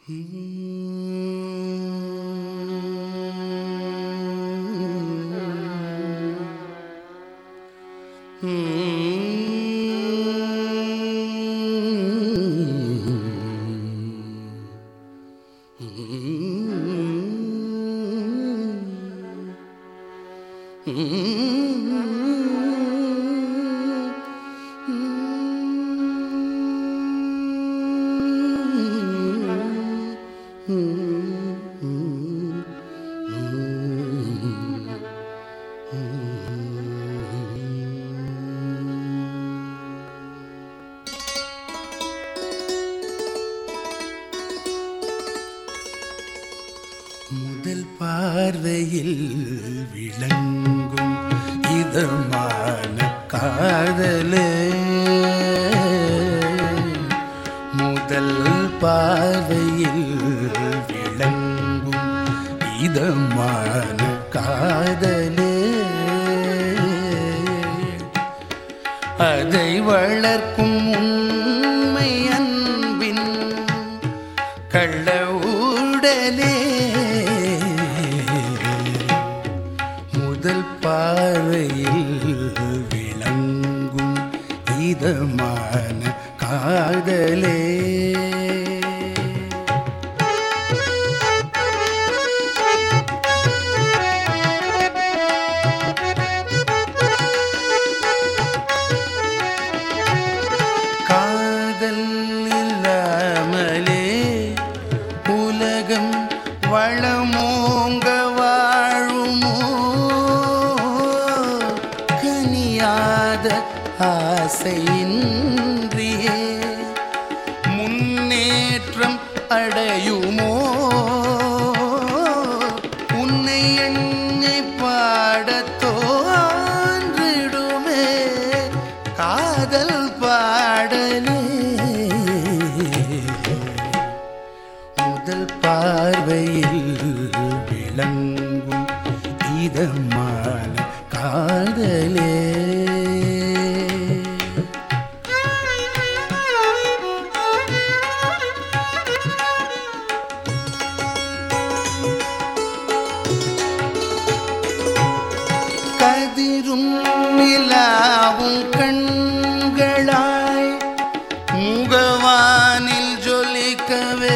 முதல் பார்வையில் விளங்கும் இதமான காதலே முதல் பார்வையில் விளங்கும் இதமான காதலே அதை வளர்க்கும் உண்மை அன்பின் கள்ள உடலே முதல் பார்வையில் விளங்கும் இதமான காதலே காதல் இல்லாமலே உலகம் வளமோங்க வாழுமோ கனியாத ஆசையின்றியே முன்னேற்றம் அடையுமோ உன்னை எண்ணி பாடத் தோன்றிடுமே காதல் பாடலே முதல் பார்வையில் விளங்கும் இதமான காதலே கதிரும் நிலாவும் கண்களாய் முகவானில் ஜொலிக்கவே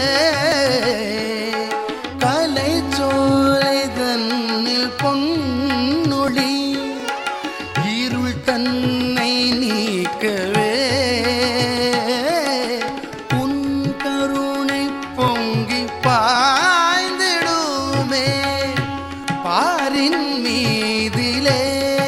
கலை சோலை தன்னில் பொன்னொளி இருள் தன்னை நீக்கவே உன் கருணை பொங்கி பாய்ந்திடுமே பாரின் மீதிலே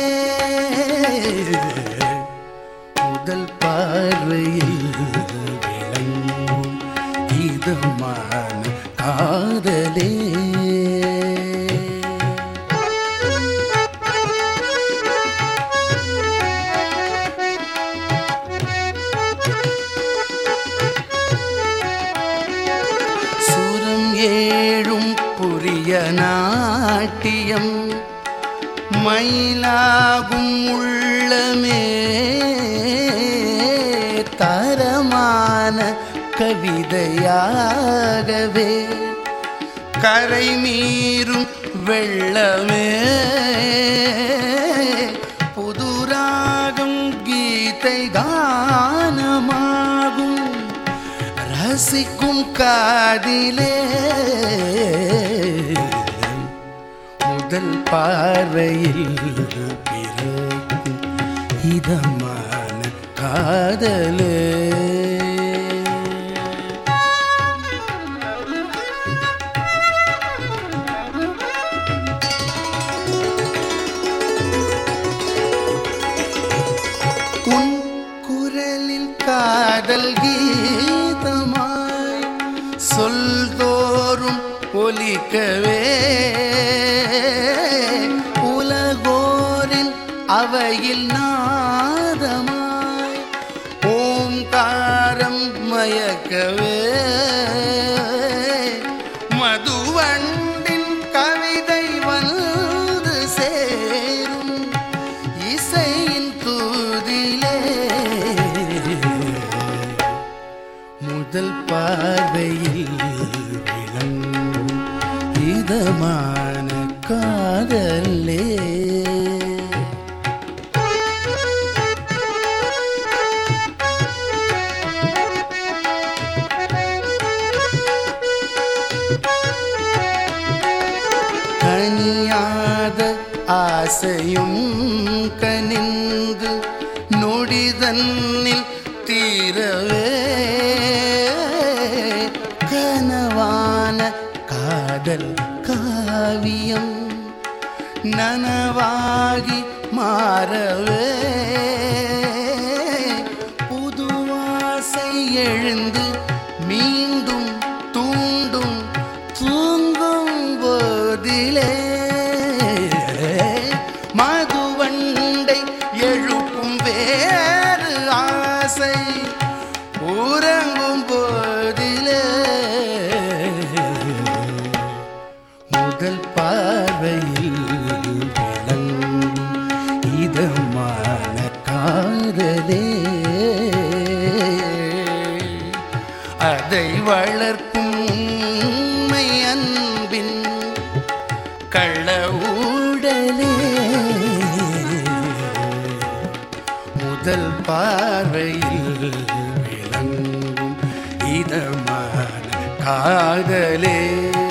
முதல் பார்வையில் விளங்கும் இதமான காதலே சுரம் ஏழும் புரிய நாட்டியம் மயிலாகும் உள்ளமே தரமான கவிதையாகவே கரை மீறும் வெள்ளமே புதுராகம் கீதை கானமாகும் ரசிக்கும் காதிலே முதல் பார்வையில் பிறக்கும் இதமான காதலே உன் குரலில் காதல் கீதமாய் சொல்தோறும் ஒலிக்கவே உலகோரின் அவையில் நாதமாய் ஓங்காரம் மயக்கவே மதுவண்டின் கவிதை வந்து சேரும் இசையின் தூதிலே முதல் பார்வையில் இதமான காதலே கனியாத ஆசையும் கனிந்து நொடிதன்னில் தீரவே கனவான காதல் காவியம் நனவாகி மாறவே புதுவாசை எழுந்து மீண்டும் தூண்டும் தூங்கும் போதிலே மதுவண்டை எழுப்பும் வேறு ஆசை உறங்கும் போதிலே முதல் பார்வையில் விளங்கும் இதமான காதலே அதை வளர்க்கும் உண்மை அன்பின் கள்ள ஊடலே முதல் பார்வையில் விளங்கும் இதமான காதலே